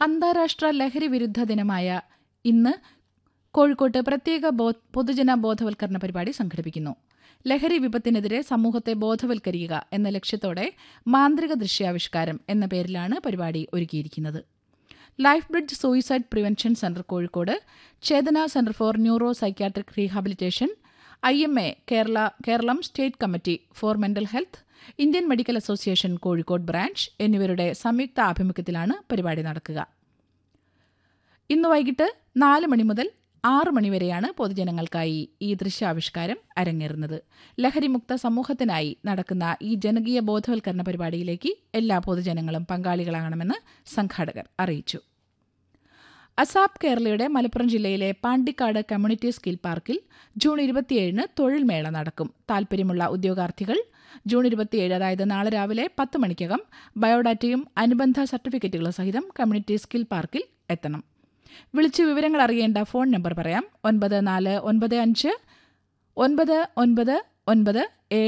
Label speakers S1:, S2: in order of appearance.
S1: അന്താരാഷ്ട്ര ലഹരി വിരുദ്ധ ദിനമായ ഇന്ന് കോഴിക്കോട്ട് പ്രത്യേക ബോ- പൊതുജന ബോധവൽക്കരണ പരിപാടി സംഘടിപ്പിക്കുന്നു ലഹരി വിപത്തിനെതിരെ സമൂഹത്തെ ബോധവൽക്കരിക്കുക എന്ന ലക്ഷ്യത്തോടെ മാന്ത്രിക ദൃശ്യാവിഷ്കാരം എന്ന പേരിലാണ് പരിപാടി ഒരുക്കിയിരിക്കുന്നത് life bridge suicide prevention centre Kozhikode Chetana centre for neuro psychiatric rehabilitation I M A Kerala Keralam state committee for mental health Indian medical association Kozhikode branch എന്നിവരുടെ സംയുക്ത ആഭിമുഖ്യത്തിലാണ് പരിപാടി നടക്കുക ഇന്ന് വൈകിട്ട് നാല് മണി മുതൽ ആറ് മണിവരെയാണ് പൊതുജനങ്ങൾക്കായി ഈ ദൃശ്യാവിഷ്കാരം അരങ്ങേറുന്നത് ലഹരിമുക്ത സമൂഹത്തിനായി നടക്കുന്ന ഈ ജനകീയ ബോധവൽക്കരണ പരിപാടിയിലേക്ക് എല്ലാ പൊതുജനങ്ങളും പങ്കാളികളാകണമെന്ന് സംഘാടകർ അറിയിച്ചു അസാപ് കേരളയുടെ മലപ്പുറം ജില്ലയിലെ പാണ്ടിക്കാട് കമ്മ്യൂണിറ്റി സ്കിൽ പാർക്കിൽ ജൂൺ ഇരുപത്തിയേഴിന് തൊഴിൽ മേള നടക്കും താൽപ്പര്യമുള്ള ഉദ്യോഗാർത്ഥികൾ ജൂൺ ഇരുപത്തിയേഴ് അതായത് നാളെ രാവിലെ പത്ത് മണിക്കകം ബയോഡാറ്റയും അനുബന്ധ സർട്ടിഫിക്കറ്റുകളും സഹിതം കമ്മ്യൂണിറ്റി സ്കിൽ പാർക്കിൽ എത്തണം വിളിച്ച് വിവരങ്ങൾ അറിയേണ്ട ഫോൺ നമ്പർ പറയാം ഒൻപത് നാല് ഒൻപത് അഞ്ച് ഒൻപത് ഒൻപത് ഒൻപത്